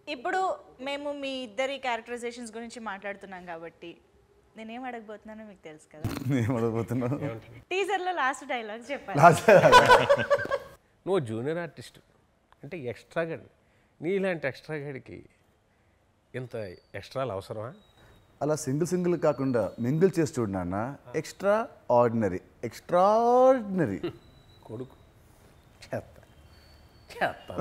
ఇప్పుడు మేము మీ ఇద్దరి క్యారెక్టరైజేషన్స్ గురించి మాట్లాడుతున్నాం కాబట్టి నేనేం అడగబోతున్నానో మీకు తెలుసు కదా ఏం అడగబోతున్నావు టీజర్లో లాస్ట్ డైలాగ్ చెప్పాలి లాస్ట్ నువ్వు జూనియర్ ఆర్టిస్ట్ అంటే ఎక్స్ట్రా గడి నీలాంటి ఎక్స్ట్రా గడికి ఇంత ఎక్స్ట్రాలు అవసరమా అలా సింగిల్ సింగిల్ కాకుండా మింగిల్ చేసి చూడు నాన్న ఎక్స్ట్రా ఆర్డినరీ ఎక్స్ట్రాడినరీ కొడుకు చేత్త చేత్త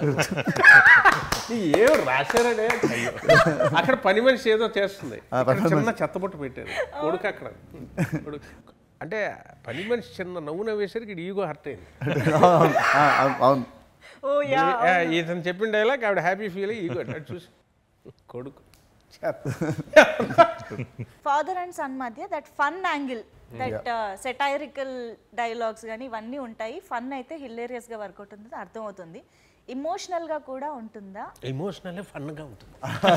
ఏం రాశారనే అయ్యో. అక్కడ పని మనిషి ఏదో చేస్తుంది ఆ, ఇక్కడ పని చిన్న చెత్తబొట్టు పెట్టారు కొడుకు అక్కడ కొడుకు అంటే పని మనిషి చిన్న నవ్వు నవ్వేసరికి ఈగో హర్ట్ అయింది అవును ఓ యా ఏ, ఇతను చెప్పిన డైలాగ్ ఆవిడ హ్యాపీ ఫీల్ అయ్యి ఈగో అటు చూసి కొడుకు చేత్త ఫాదర్ అండ్ సన్ మధ్య that fun angle that satirical dialogues కానీ ఇవన్నీ ఉంటాయి ఫన్ అయితే హిల్లేరియస్ గా వర్కౌట్ ఉంటుంది అర్థమవుతుంది ఇమోషనల్ గా కూడా ఉంటుందా ఎమోషనల్ ఫన్గా ఉంటుంది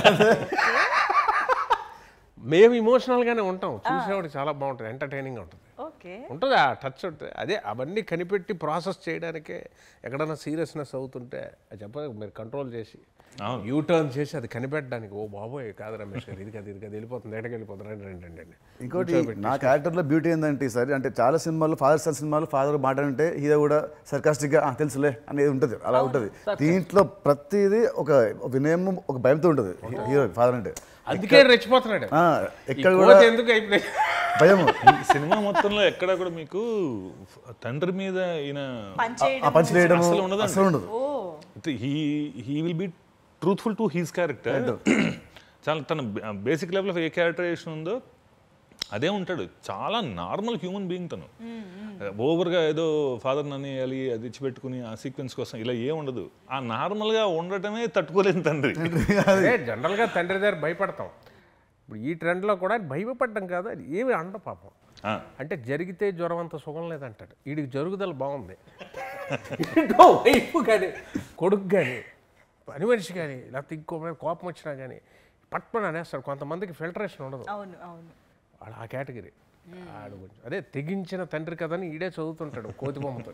మేము ఎమోషనల్గానే ఉంటాం చూసేవాడు చాలా బాగుంటుంది ఎంటర్టైనింగ్ ఉంటుంది ఓకే ఉంటుంది ఆ టచ్ ఉంటుంది అదే అవన్నీ కనిపెట్టి ప్రాసెస్ చేయడానికే ఎక్కడైనా సీరియస్నెస్ అవుతుంటే అది చెప్ప మీరు కంట్రోల్ చేసి యూ టర్న్ చేసి అది కనిపెట్టడానికి ఓ బాబోయ్ కాదు రమేష్ గారు ఇది కాదు ఇది కాదు వెళ్ళిపోతుంది ఎక్కడికి వెళ్ళిపోతుంది రండి రండి రండి రండి ఇంకోటి నా క్యారెక్టర్లో బ్యూటీ ఏంటంటే ఈసారి అంటే చాలా సినిమాల్లో ఫాదర్ సన్ సినిమాలో ఫాదర్ మాట అంటే హీరో కూడా సర్కాస్టిక్గా "ఆ, తెలుసులే అనేది ఉంటుంది అలా ఉంటుంది దీంట్లో ప్రతిదీ ఒక వినయం ఒక భయంతో ఉంటుంది హీరో ఫాదర్ అంటే అందుకే రెచ్చిపోతున్నాడు ఆ, ఈ ఎక్కడ కోతి కూడా ఎందుకు అయిపోయి భయం ఈ సినిమా మొత్తంలో ఎక్కడ కూడా మీకు తండ్రి మీద ఈయన ఆ పంచ్ వేయడం అసలు ఉండదండి. అసలు ఉండదు he he will be truthful to his character చాలా తన basic level of a characterization ఉందో అదే ఉంటాడు చాలా నార్మల్ హ్యూమన్ బీయింగ్ తను ఓవర్గా ఏదో ఫాదర్ నన్ను వేయాలి అది ఇచ్చిపెట్టుకుని ఆ సీక్వెన్స్ కోసం ఇలా ఏం ఉండదు ఆ నార్మల్గా ఉండటమే తట్టుకోలేని తండ్రి అదే జనరల్గా తండ్రి దగ్గర భయపడతాం ఇప్పుడు ఈ ట్రెండ్లో కూడా భయపడడం కాదు అది ఏమి అండ పాపం ఆ, అంటే జరిగితే జ్వరం అంత సుఖం లేదంటాడు వీడికి జరుగుదల బాగుంది ఇంకో వైపు కానీ కొడుకు కానీ పని మనిషి కానీ లేకపోతే ఇంకో మీద కోపం వచ్చినా కానీ పట్టుమని అనేస్తాడు కొంతమందికి ఫిల్టరేషన్ ఉండదు అవును అవును వాడు ఆ కేటగిరీ ఆడు కొంచెం అదే తెగించిన తండ్రి కదని ఈడే చదువుతుంటాడు కోతి బొమ్మతో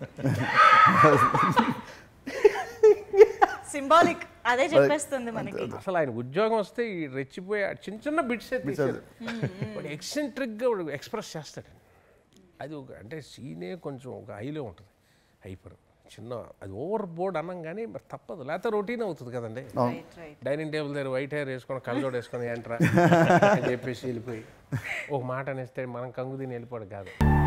సింబాలిక్ అదే చెప్పేస్తుంది మనకి అసలు ఆయన ఉద్యోగం వస్తే ఈ రెచ్చిపోయి ఆ చిన్న చిన్న బిట్సే తీసేది వాడు ఎక్సెంట్రిక్గా వాడు ఎక్స్ప్రెస్ చేస్తాడు అది ఒక అంటే సీనే కొంచెం ఒక హైలో ఉంటుంది హైపర్ చిన్న అది ఓవర్ బోర్డ్ అన్నం కానీ మరి తప్పదు లేకపోతే రొటీన్ అవుతుంది కదండి రైట్ రైట్ డైనింగ్ టేబుల్ దగ్గర వైట్ హెయిర్ వేసుకొని కళ్ళజోడు వేసుకొని ఏంట్రా అని చెప్పేసి వెళ్ళిపోయి ఒక మాట అనేస్తే మనం కంగు తిని వెళ్ళిపోవడం కాదు